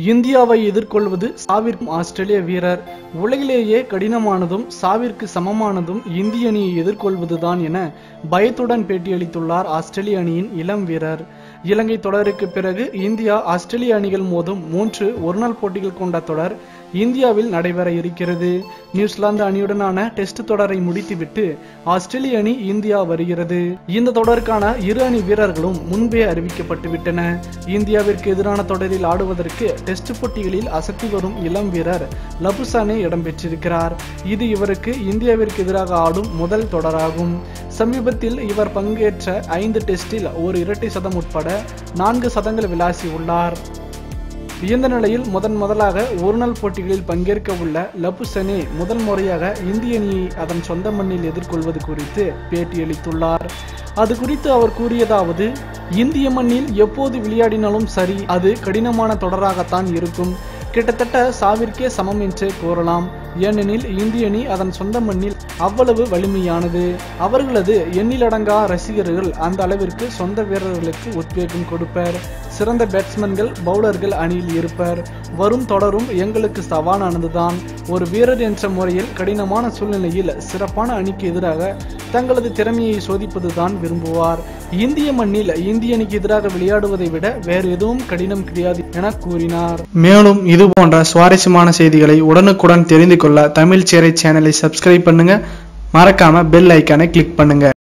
இந்தியாவை எதிர்கொள்வது சாவிற்கும் ஆஸ்திரேலிய வீரர் உலகிலேயே கடினமானதும் சாவிற்கு சமமானதும் இந்திய அணியை எதிர்கொள்வதுதான் என பயத்துடன் பேட்டியளித்துள்ளார் ஆஸ்திரேலிய அணியின் இளம் வீரர் இலங்கை தொடருக்கு பிறகு இந்தியா ஆஸ்திரேலிய அணிகள் மோதும் மூன்று ஒருநாள் போட்டிகள் கொண்ட தொடர் இந்தியாவில் நடைபெற இருக்கிறது நியூசிலாந்து அணியுடனான டெஸ்ட் தொடரை முடித்துவிட்டு ஆஸ்திரேலிய அணி இந்தியா வருகிறது இந்த தொடருக்கான இரு அணி வீரர்களும் முன்பே அறிவிக்கப்பட்டு விட்டன இந்தியாவிற்கு எதிரான தொடரில் ஆடுவதற்கு டெஸ்ட் போட்டிகளில் அசத்தி வரும் இளம் வீரர் லபுசானே இடம்பெற்றிருக்கிறார் இது இவருக்கு இந்தியாவிற்கு எதிராக ஆடும் முதல் தொடராகும் சமீபத்தில் இவர் பங்கேற்ற ஐந்து டெஸ்டில் ஒரு இரட்டை சதம் உட்பட நான்கு சதங்கள் விளாசி உள்ளார் இந்த நிலையில் முதன் முதலாக ஒருநாள் போட்டிகளில் பங்கேற்க உள்ள லபுசனே முதல் முறையாக இந்திய அணியை அதன் சொந்த மண்ணில் எதிர்கொள்வது குறித்து பேட்டியளித்துள்ளார் அது குறித்து அவர் கூறியதாவது இந்திய மண்ணில் எப்போது விளையாடினாலும் சரி அது கடினமான தொடராகத்தான் இருக்கும் கிட்டத்தட்ட சாவிற்கே சமம் என்றே கூறலாம் ஏனெனில் இந்திய அணி அதன் சொந்த மண்ணில் அவ்வளவு வலிமையானது அவர்களது எண்ணிலடங்கா ரசிகர்கள் அந்த அளவிற்கு சொந்த வீரர்களுக்கு உத்வேகம் கொடுப்பர் சிறந்த பேட்ஸ்மேன்கள் பவுலர்கள் அணியில் இருப்பர் வரும் தொடரும் எங்களுக்கு சவாலானதுதான் ஒரு வீரர் என்ற முறையில் கடினமான சூழ்நிலையில் சிறப்பான அணிக்கு எதிராக தங்களது திறமையை சோதிப்பதுதான் விரும்புவார் இந்திய மண்ணில் இந்திய அணிக்கு எதிராக விளையாடுவதை விட வேறு எதுவும் கடினம் கிடையாது என கூறினார் மேலும் இது போன்ற சுவாரஸ்யமான செய்திகளை உடனுக்குடன் தெரிந்து கொள்ள தமிழ் சேரை சேனலை சப்ஸ்கிரைப் பண்ணுங்க மறக்காம பெல் ஐக்கானை கிளிக் பண்ணுங்க